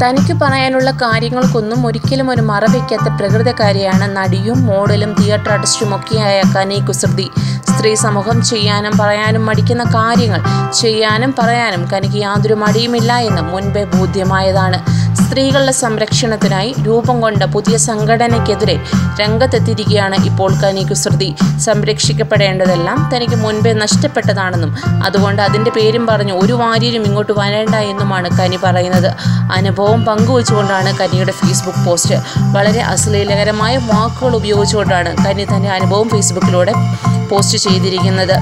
തനിക്ക് പറയാനുള്ള കാര്യങ്ങൾക്കൊന്നും ഒരിക്കലും ഒരു മറവയ്ക്കാത്ത പ്രകൃതക്കാരിയാണ് നടിയും മോഡലും തിയേറ്റർ ആർട്ടിസ്റ്റുമൊക്കെയായ കനി കുസൃതി സ്ത്രീ സമൂഹം ചെയ്യാനും പറയാനും മടിക്കുന്ന കാര്യങ്ങൾ ചെയ്യാനും പറയാനും കനിക്ക് യാതൊരു മടിയുമില്ല എന്ന് മുൻപേ ബോധ്യമായതാണ് സ്ത്രീകളുടെ സംരക്ഷണത്തിനായി രൂപം കൊണ്ട പുതിയ സംഘടനയ്ക്കെതിരെ രംഗത്തെത്തിയിരിക്കുകയാണ് ഇപ്പോൾ കനി കുസൃതി സംരക്ഷിക്കപ്പെടേണ്ടതെല്ലാം തനിക്ക് മുൻപേ നഷ്ടപ്പെട്ടതാണെന്നും അതുകൊണ്ട് അതിൻ്റെ പേരും പറഞ്ഞ് ഒരു വാര്യരും ഇങ്ങോട്ട് വരേണ്ട എന്നുമാണ് കനി പറയുന്നത് അനുഭവം പങ്കുവച്ചുകൊണ്ടാണ് കനിയുടെ ഫേസ്ബുക്ക് പോസ്റ്റ് വളരെ അശ്ലീലകരമായ വാക്കുകൾ ഉപയോഗിച്ചുകൊണ്ടാണ് കനി തൻ്റെ അനുഭവം ഫേസ്ബുക്കിലൂടെ പോസ്റ്റ് ചെയ്തിരിക്കുന്നത്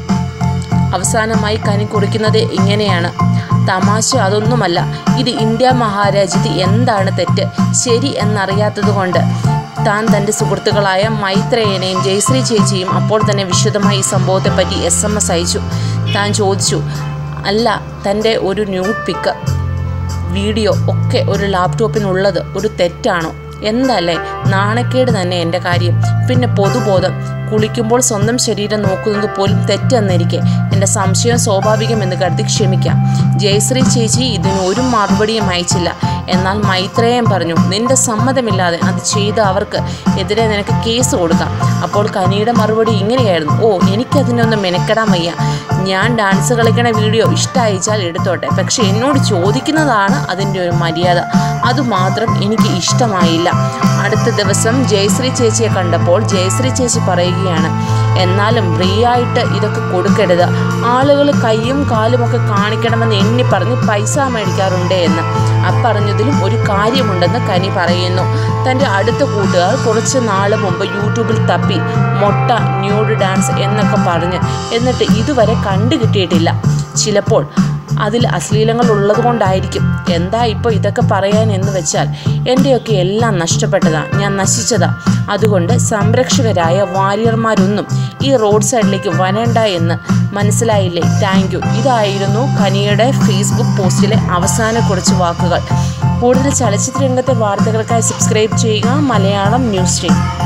അവസാനമായി കനി കുറിക്കുന്നത് ഇങ്ങനെയാണ് തമാശ അതൊന്നുമല്ല ഇത് ഇന്ത്യ മഹാരാജ്യത്ത് എന്താണ് തെറ്റ് ശരി എന്നറിയാത്തതുകൊണ്ട് താൻ തൻ്റെ സുഹൃത്തുക്കളായ മൈത്രേയനെയും ജയശ്രീ ചേച്ചിയും അപ്പോൾ തന്നെ വിശദമായി ഈ സംഭവത്തെപ്പറ്റി എസ് എം എസ് അയച്ചു താൻ ചോദിച്ചു അല്ല തൻ്റെ ഒരു ന്യൂഡ് പിക്ക് വീഡിയോ ഒക്കെ ഒരു ലാപ്ടോപ്പിനുള്ളത് ഒരു തെറ്റാണോ എന്തല്ലേ നാണക്കേട് തന്നെ എൻ്റെ കാര്യം പിന്നെ പൊതുബോധം കുളിക്കുമ്പോൾ സ്വന്തം ശരീരം നോക്കുന്നത് പോലും തെറ്റെന്നിരിക്കെ എൻ്റെ സംശയം സ്വാഭാവികമെന്ന് കരുതി ക്ഷമിക്കാം ജയശ്രീ ചേച്ചി ഇതിന് ഒരു മറുപടിയും അയച്ചില്ല എന്നാൽ മൈത്രേയൻ പറഞ്ഞു നിന്റെ സമ്മതമില്ലാതെ അത് ചെയ്ത അവർക്ക് എതിരെ നിനക്ക് കേസ് കൊടുക്കാം അപ്പോൾ കനിയുടെ മറുപടി ഇങ്ങനെയായിരുന്നു ഓ എനിക്കതിനൊന്നും മെനക്കെടാൻ വയ്യ ഞാൻ ഡാൻസ് കളിക്കണ വീഡിയോ ഇഷ്ടമായിച്ചാൽ എടുത്തോട്ടെ പക്ഷെ എന്നോട് ചോദിക്കുന്നതാണ് അതിൻ്റെ ഒരു മര്യാദ അതുമാത്രം എനിക്ക് ഇഷ്ടമായില്ല അടുത്ത ദിവസം ജയശ്രീ ചേച്ചിയെ കണ്ടപ്പോൾ ജയശ്രീ ചേച്ചി പറയുകയാണ് എന്നാലും ഫ്രീ ആയിട്ട് ഇതൊക്കെ കൊടുക്കരുത് ആളുകൾ കൈയും കാലും ഒക്കെ കാണിക്കണമെന്ന് എണ്ണി പറഞ്ഞ് പൈസ മേടിക്കാറുണ്ട് എന്ന് അപ്പറഞ്ഞതിലും ഒരു കാര്യമുണ്ടെന്ന് കനി പറയുന്നു തൻ്റെ അടുത്ത കൂട്ടുകാർ കുറച്ച് നാൾ മുമ്പ് യൂട്യൂബിൽ തപ്പി മൊട്ട ന്യൂഡ് ഡാൻസ് എന്നൊക്കെ പറഞ്ഞ് എന്നിട്ട് ഇതുവരെ കണ്ടു കിട്ടിയിട്ടില്ല ചിലപ്പോൾ അതിൽ അശ്ലീലങ്ങൾ ഉള്ളത് കൊണ്ടായിരിക്കും എന്താ ഇപ്പോൾ ഇതൊക്കെ പറയാൻ എന്ന് വെച്ചാൽ എൻ്റെയൊക്കെ എല്ലാം നഷ്ടപ്പെട്ടതാ ഞാൻ നശിച്ചതാ അതുകൊണ്ട് സംരക്ഷകരായ വാരിയർമാരൊന്നും ഈ റോഡ് സൈഡിലേക്ക് വരണ്ട എന്ന് മനസ്സിലായില്ലേ താങ്ക് യു ഇതായിരുന്നു കനിയുടെ ഫേസ്ബുക്ക് പോസ്റ്റിലെ അവസാന കുറച്ച് വാക്കുകൾ കൂടുതൽ ചലച്ചിത്ര രംഗത്തെ വാർത്തകൾക്കായി സബ്സ്ക്രൈബ് ചെയ്യുക മലയാളം ന്യൂസ് സ്ട്രീം